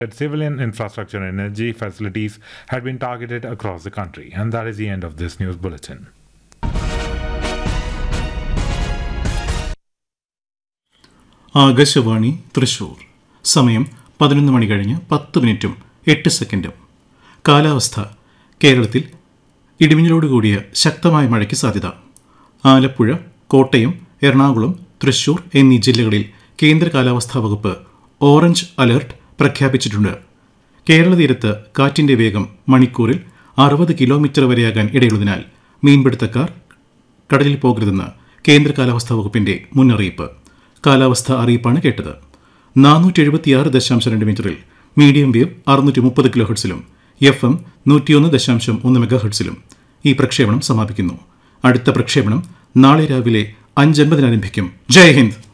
that civilian infrastructure and energy facilities had been targeted across the country. And that is the end of this news bulletin. Akashvani Thrissur സമയം പതിനൊന്ന് മണി കഴിഞ്ഞ് പത്ത് മിനിറ്റും എട്ട് സെക്കൻഡും കാലാവസ്ഥ കേരളത്തിൽ ഇടിമിന്നലോടുകൂടിയ ശക്തമായ മഴയ്ക്ക് സാധ്യത ആലപ്പുഴ കോട്ടയം എറണാകുളം തൃശൂർ എന്നീ ജില്ലകളിൽ കേന്ദ്ര കാലാവസ്ഥാ വകുപ്പ് ഓറഞ്ച് അലർട്ട് പ്രഖ്യാപിച്ചിട്ടുണ്ട് കേരള തീരത്ത് കാറ്റിന്റെ വേഗം മണിക്കൂറിൽ അറുപത് കിലോമീറ്റർ വരെയാകാൻ ഇടയുള്ളതിനാൽ മീൻപിടുത്തക്കാർ കടലിൽ പോകരുതെന്ന് കേന്ദ്ര കാലാവസ്ഥാ വകുപ്പിന്റെ മുന്നറിയിപ്പ് കാലാവസ്ഥാ അറിയിപ്പാണ് കേട്ടത് നാനൂറ്റി എഴുപത്തിയാറ് ദശാംശം രണ്ട് മീറ്ററിൽ മീഡിയം വേവ് അറുന്നൂറ്റി മുപ്പത് കിലോ ഹെർട്സിലും എഫ് എം നൂറ്റിയൊന്ന് ദശാംശം ഒന്ന് മെഗാ ഹെർട്സിലും ഈ പ്രക്ഷേപണം സമാപിക്കുന്നു അടുത്ത പ്രക്ഷേപണം നാളെ രാവിലെ അഞ്ചൻപതിന് ആരംഭിക്കും ജയ് ഹിന്ദ്